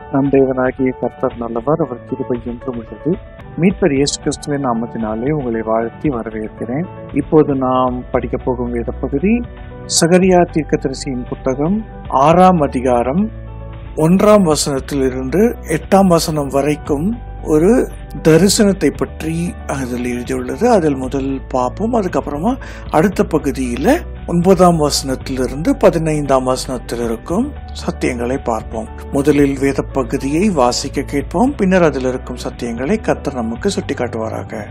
நம் தேவனாகிய கர்த்தர் நல்லவர் அவர் கிருபை என்றும் உள்ளது மீட்பர் இயேசு கிறிஸ்துவின் நாமத்தினாலே உங்களை வாழ்த்தி வரவேற்கிறேன் இப்போது நாம் படிக்க போகும் வேத பகுதி சகரியா தீர்க்கதரிசியின் புத்தகம் ஆறாம் அதிகாரம் ஒன்றாம் வசனத்திலிருந்து எட்டாம் வசனம் வரைக்கும் ஒரு தரிசனத்தை பற்றி அதில் எழுதியுள்ளது அதில் முதல் பார்ப்போம் அதுக்கப்புறமா அடுத்த பகுதியில் ஒன்பதாம் வசனத்திலிருந்து பதினைந்தாம் வசனத்தில் இருக்கும் சத்தியங்களை பார்ப்போம் முதலில் வேத பகுதியை வாசிக்க கேட்போம் பின்னர் அதில் இருக்கும் சத்தியங்களை கர்த்தர் நமக்கு சுட்டி காட்டுவாராக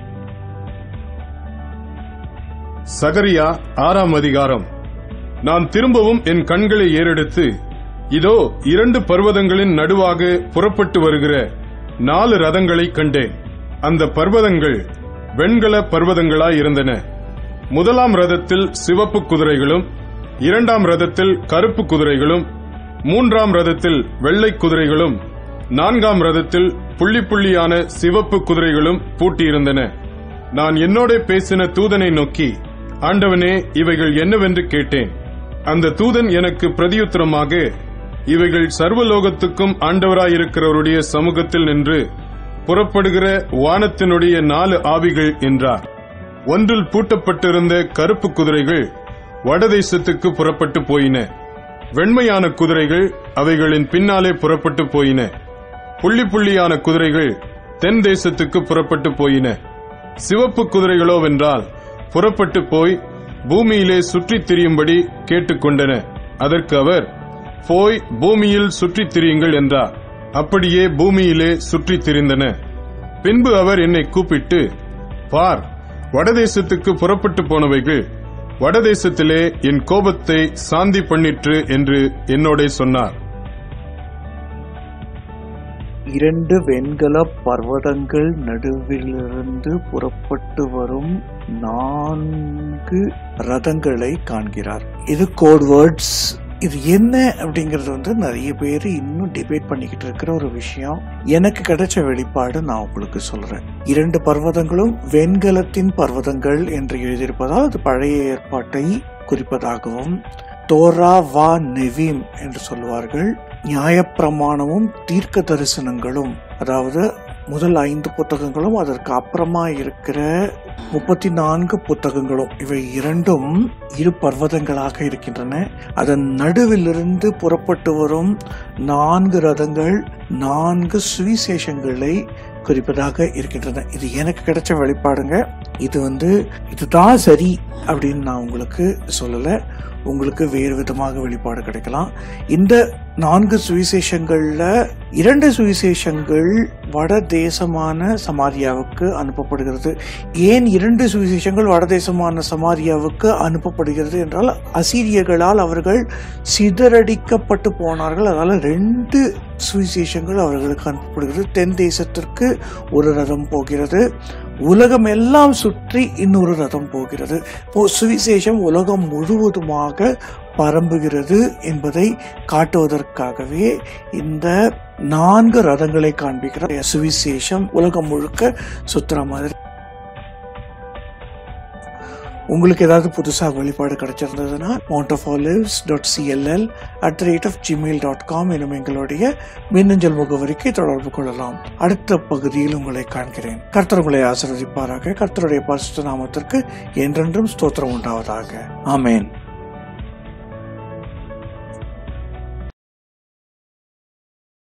சகரியா ஆறாம் அதிகாரம் நான் திரும்பவும் என் கண்களை ஏறெடுத்து இதோ இரண்டு பர்வதங்களின் நடுவாக புறப்பட்டு வருகிற நாலு ரதங்களை கண்டேன் அந்த பர்வதங்கள் வெண்கல பர்வதங்களாய் இருந்தன முதலாம் ரதத்தில் சிவப்பு குதிரைகளும் இரண்டாம் ரதத்தில் கருப்பு குதிரைகளும் மூன்றாம் ரதத்தில் வெள்ளை குதிரைகளும் நான்காம் ரதத்தில் புள்ளி புள்ளியான சிவப்பு குதிரைகளும் பூட்டியிருந்தன நான் என்னோட பேசின தூதனை நோக்கி ஆண்டவனே இவைகள் என்னவென்று கேட்டேன் அந்த தூதன் எனக்கு பிரதியுத்தரமாக இவைகள் சர்வலோகத்துக்கும் ஆண்டவராயிருக்கிறவருடைய சமூகத்தில் நின்று புறப்படுகிற வானத்தினுடைய நாலு ஆவிகள் என்றார் ஒன்றில் பூட்டப்பட்டிருந்த கருப்பு குதிரைகள் வடதேசத்துக்கு புறப்பட்டு போயின வெண்மையான குதிரைகள் அவைகளின் பின்னாலே புறப்பட்டு போயின புள்ளி புள்ளியான குதிரைகள் தென் தேசத்துக்கு புறப்பட்டு போயின சிவப்பு குதிரைகளோவென்றால் புறப்பட்டு போய் பூமியிலே சுற்றித் திரியும்படி கேட்டுக்கொண்டன அதற்கு அவர் போய் பூமியில் சுற்றித் திரியுங்கள் என்றார் அப்படியே பூமியிலே சுற்றித் திரிந்தன பின்பு அவர் என்னை கூப்பிட்டு பார் வடதேசத்துக்கு புறப்பட்டு போனவைகள் வடதேசத்திலே என் கோபத்தை சாந்தி பண்ணிற்று என்று என்னோட சொன்னார் இரண்டு வெண்கல பர்வதங்கள் நடுவிலிருந்து புறப்பட்டு வரும் நான்கு ரதங்களை காண்கிறார் இது கோட் வேர்ட்ஸ் இது என்ன அப்படிங்கறது வந்து நிறைய பேர் இன்னும் டிபேட் பண்ணிக்கிட்டு இருக்கிற ஒரு விஷயம் எனக்கு கிடைச்ச வெளிப்பாடு நான் உங்களுக்கு சொல்றேன் இரண்டு பர்வதங்களும் வெண்கலத்தின் பர்வதங்கள் என்று எழுதியிருப்பதால் அது பழைய ஏற்பாட்டை குறிப்பதாகவும் தோரா வா நெவீம் என்று சொல்வார்கள் நியாயப்பிரமாணமும் தீர்க்க தரிசனங்களும் அதாவது முதல் ஐந்து புத்தகங்களும் அதற்கு அப்புறமா இருக்கிற முப்பத்தி நான்கு புத்தகங்களும் இவை இரண்டும் இரு பர்வதங்களாக இருக்கின்றன அதன் நடுவிலிருந்து புறப்பட்டு வரும் நான்கு ரதங்கள் நான்கு சுவிசேஷங்களை குறிப்பதாக இருக்கின்றன இது எனக்கு கிடைச்ச வெளிப்பாடுங்க இது வந்து இதுதான் சரி அப்படின்னு நான் உங்களுக்கு சொல்லலை உங்களுக்கு வேறு விதமாக வெளிப்பாடு கிடைக்கலாம் இந்த நான்கு சுவிசேஷங்கள்ல இரண்டு சுவிசேஷங்கள் வட தேசமான சமாரியாவுக்கு அனுப்பப்படுகிறது ஏன் இரண்டு சுவிசேஷங்கள் வடதேசமான சமாரியாவுக்கு அனுப்பப்படுகிறது என்றால் அசீரியர்களால் அவர்கள் சிதறடிக்கப்பட்டு போனார்கள் அதனால ரெண்டு சுவிசேஷங்கள் அவர்களுக்கு அனுப்பப்படுகிறது தென் தேசத்திற்கு ஒரு ரதம் போகிறது உலகம் எல்லாம் சுற்றி இன்னொரு ரதம் போகிறது இப்போ சுவிசேஷம் உலகம் முழுவதுமாக பரம்புகிறது என்பதை காட்டுவதற்காகவே இந்த நான்கு ரதங்களை காண்பிக்கிற சுவிசேஷம் உலகம் முழுக்க சுத்துற மாதிரி உங்களுக்கு ஏதாவது புதுசாக வெளிப்பாடு கிடைச்சிருந்ததுன்னா Mount of Olives dot CLL at the rate of Gmail dot com எனும் எங்களுடைய மின்னஞ்சல் முகவரிக்கு தொடர்பு கொள்ளலாம் அடுத்த பகுதியில் உங்களை காண்கிறேன் கர்த்தர் உங்களை ஆசீர்வதிப்பாராக கர்த்தருடைய பரிசுத்த நாமத்திற்கு என்றென்றும் ஸ்தோத்திரம் உண்டாவதாக ஆமேன்